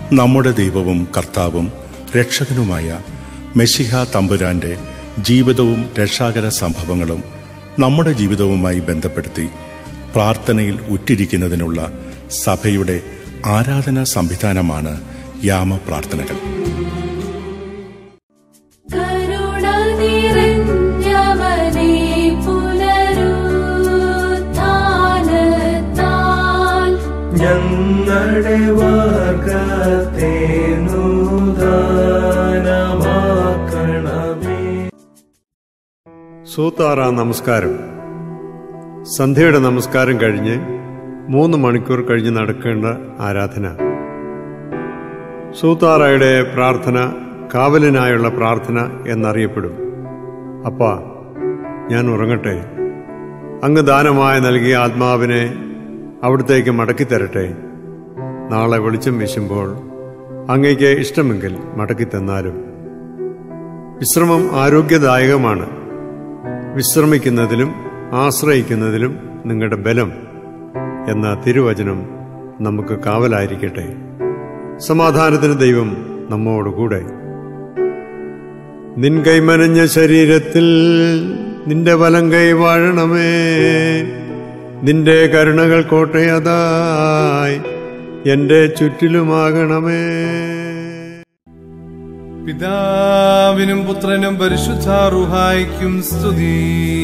നമ്മുടെ ദൈവവും കർത്താവും രക്ഷകനുമായ മെഷിഹ തമ്പുരാന്റെ ജീവിതവും രക്ഷാകര സംഭവങ്ങളും നമ്മുടെ ജീവിതവുമായി ബന്ധപ്പെടുത്തി പ്രാർത്ഥനയിൽ ഉറ്റിരിക്കുന്നതിനുള്ള സഭയുടെ ആരാധനാ സംവിധാനമാണ് യാമ പ്രാർത്ഥനകൾ കരുണ നിറഞ്ഞവനേ പുനരുത്ഥാനത്താൽ ഞങ്ങളുടെ വർഗത്തെ നൂതനമാക്കണമേ സൂത്താറ നമസ്കാരം സന്ധ്യയുടെ നമസ്കാരം കഴിഞ്ഞ് മൂന്ന് മണിക്കൂർ കഴിഞ്ഞ് നടക്കേണ്ട ആരാധന സൂത്താറയുടെ പ്രാർത്ഥന കാവലിനായുള്ള പ്രാർത്ഥന എന്നറിയപ്പെടും അപ്പാ ഞാൻ ഉറങ്ങട്ടെ അങ്ങ് ദാനമായി നൽകിയ ആത്മാവിനെ അവിടത്തേക്ക് മടക്കിത്തരട്ടെ നാളെ വെളിച്ചം വീശുമ്പോൾ അങ്ങയ്ക്ക് ഇഷ്ടമെങ്കിൽ മടക്കിത്തന്നാലും വിശ്രമം ആരോഗ്യദായകമാണ് വിശ്രമിക്കുന്നതിലും ആശ്രയിക്കുന്നതിലും നിങ്ങളുടെ ബലം എന്ന തിരുവചനം നമുക്ക് കാവലായിരിക്കട്ടെ സമാധാനത്തിന് ദൈവം നമ്മോടുകൂടെ നിൻ കൈമനഞ്ഞ ശരീരത്തിൽ നിന്റെ വലം കൈ വാഴണമേ നിന്റെ കരുണകൾ കോട്ടയതായി എന്റെ ചുറ്റിലുമാകണമേ പിതാവിനും പുത്രനും പരിശുദ്ധാറുഹായിക്കും സ്തുതി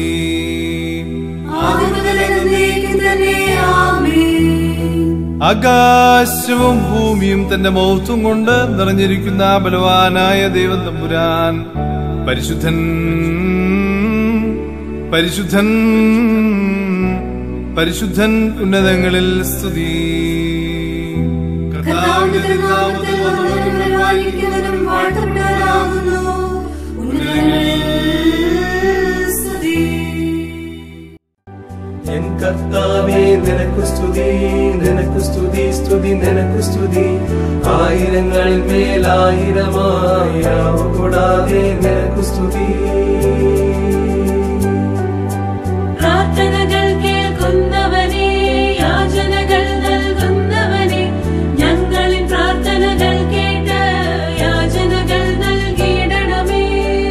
ആകാശവും ഭൂമിയും തന്റെ മൗത്വം കൊണ്ട് നിറഞ്ഞിരിക്കുന്ന ബലവാനായ ദൈവം തമ്പുരാൻ പരിശുദ്ധൻ പരിശുദ്ധൻ പരിശുദ്ധൻ ഉന്നതങ്ങളിൽ സ്തുതി കർത്താവിന്റെ തിരുനാമത്തിൽ വന്നവനും പരിപാലിക്കുന്നവനും വാഴ്ത്തപ്പെട്ടവനാകുന്നു ഉന്നതങ്ങളിൽ സ്തുതി എൻ കർത്താവേ നിനക്കു സ്തുതി നിനക്കു സ്തുതി സ്തുതി നിനക്കു സ്തുതി ആയിരങ്ങളിൽ മേലായിരമായ കൂടാതെ നിനക്കു സ്തുതി പ്രാർത്ഥനകൾ കേൾക്കുന്നവനെ യാചനകൾ നൽകുന്നവനെ ഞങ്ങളിൽ പ്രാർത്ഥനകൾ കേട്ട് യാചനകൾ നൽകിയിടണമേ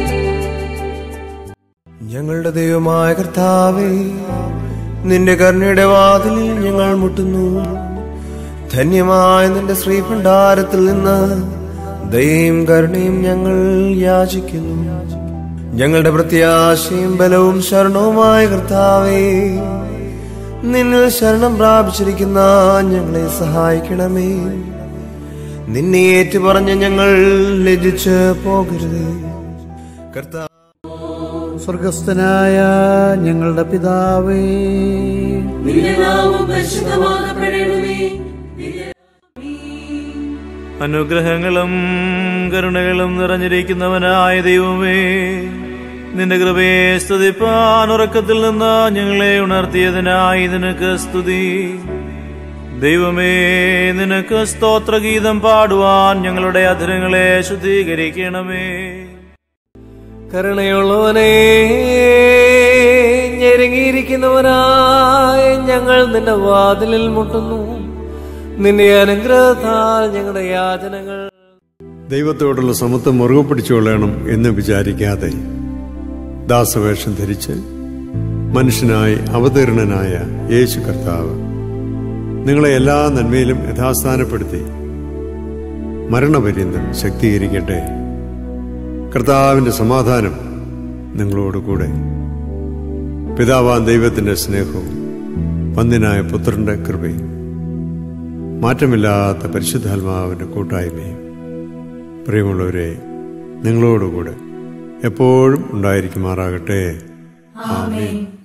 ഞങ്ങളുടെ ദൈവമായ കർത്താവേ നിന്റെ കരുണയുടെ വാതിലിൽ ഞങ്ങൾ മുട്ടുന്നു ധന്യമായ നിന്റെ ശ്രീഭണ്ഡാരത്തിൽ നിന്ന് ദയയും കരുണയും ഞങ്ങൾ യാചിക്കുന്നു ഞങ്ങളുടെ പ്രത്യാശയും ബലവും ശരണവുമായ കർത്താവേ നിന്നിൽ ശരണം പ്രാപിച്ചിരിക്കുന്ന ഞങ്ങളെ സഹായിക്കണമേ നിന്നെ ഏറ്റുപറഞ്ഞ് ഞങ്ങൾ ലജിച്ച് പോകരുത് കർത്താവ് സ്വർഗസ്ഥനായ ഞങ്ങളുടെ പിതാവേ നിന്റെ നാമം പരിശുദ്ധമാകപ്പെടണമേ അനുഗ്രഹങ്ങളും കരുണകളും നിറഞ്ഞിരിക്കുന്നവനായ ദൈവമേ നിന്റെ കൃപയെ സ്തുതിപ്പാൻ ഉറക്കത്തിൽ നിന്ന് ഞങ്ങളെ ഉണർത്തിയതിനായി നിനക്ക് സ്തുതി ദൈവമേ നിനക്ക് സ്തോത്രഗീതം പാടുവാൻ ഞങ്ങളുടെ അധരങ്ങളെ ശുദ്ധീകരിക്കണമേ കരുണയുള്ളവനെ ഞെരുങ്ങിയിരിക്കുന്നവനായ ഞങ്ങൾ നിന്റെ വാതിലിൽ മുട്ടുന്നു നിന്റെ അനുഗ്രഹത്താൽ ഞങ്ങളുടെ യാചനകൾ ദൈവത്തോടുള്ള സമത്വം മുറുകെ പിടിച്ചുകൊള്ളണം എന്ന് വിചാരിക്കാതെ ദാസവേഷം ധരിച്ച് മനുഷ്യനായി അവതീർണനായ യേശു കർത്താവ് നിങ്ങളെ എല്ലാ നന്മയിലും യഥാസ്ഥാനപ്പെടുത്തി മരണപര്യന്തം ശക്തീകരിക്കട്ടെ കർത്താവിന്റെ സമാധാനം നിങ്ങളോടുകൂടെ പിതാവാൻ ദൈവത്തിന്റെ സ്നേഹവും പന്തിനായ പുത്രന്റെ കൃപയും മാറ്റമില്ലാത്ത പരിശുദ്ധാത്മാവിന്റെ കൂട്ടായ്മയും പ്രിയമുള്ളവരെ നിങ്ങളോടുകൂടെ എപ്പോഴും ഉണ്ടായിരിക്കുമാറാകട്ടെ ആമേൻ